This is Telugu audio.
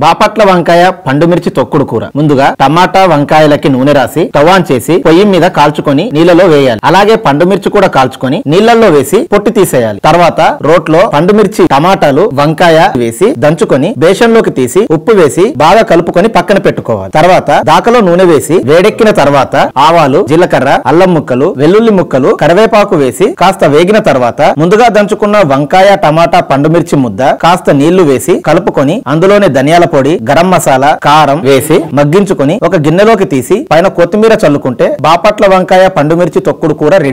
బాపట్ల వంకాయ పండుమిర్చి తొక్కుడు కూర ముందుగా టమాటా వంకాయలకి నూనె రాసి స్టవ్ ఆన్ చేసి పొయ్యి మీద కాల్చుకొని నీళ్ళలో వేయాలి అలాగే పండుమిర్చి కూడా కాల్చుకొని నీళ్ళల్లో వేసి పొట్టు తీసేయాలి తర్వాత రోట్లో పండుమిర్చి టమాటాలు వంకాయ వేసి దంచుకొని బేషన్లోకి తీసి ఉప్పు వేసి బాగా కలుపుకొని పక్కన పెట్టుకోవాలి తర్వాత దాకలో నూనె వేసి వేడెక్కిన తర్వాత ఆవాలు జీలకర్ర అల్లం ముక్కలు వెల్లుల్లి ముక్కలు కరివేపాకు వేసి కాస్త వేగిన తర్వాత ముందుగా దంచుకున్న వంకాయ టమాటా పండుమిర్చి ముద్ద కాస్త నీళ్లు వేసి కలుపుకొని అందులోనే ధనియాల పొడి గరం మసాలా కారం వేసి మగ్గించుకొని ఒక గిన్నెలోకి తీసి పైన కొత్తిమీర చల్లుకుంటే బాపట్ల వంకాయ పండుమిర్చి తొక్కుడు కూర రెడీ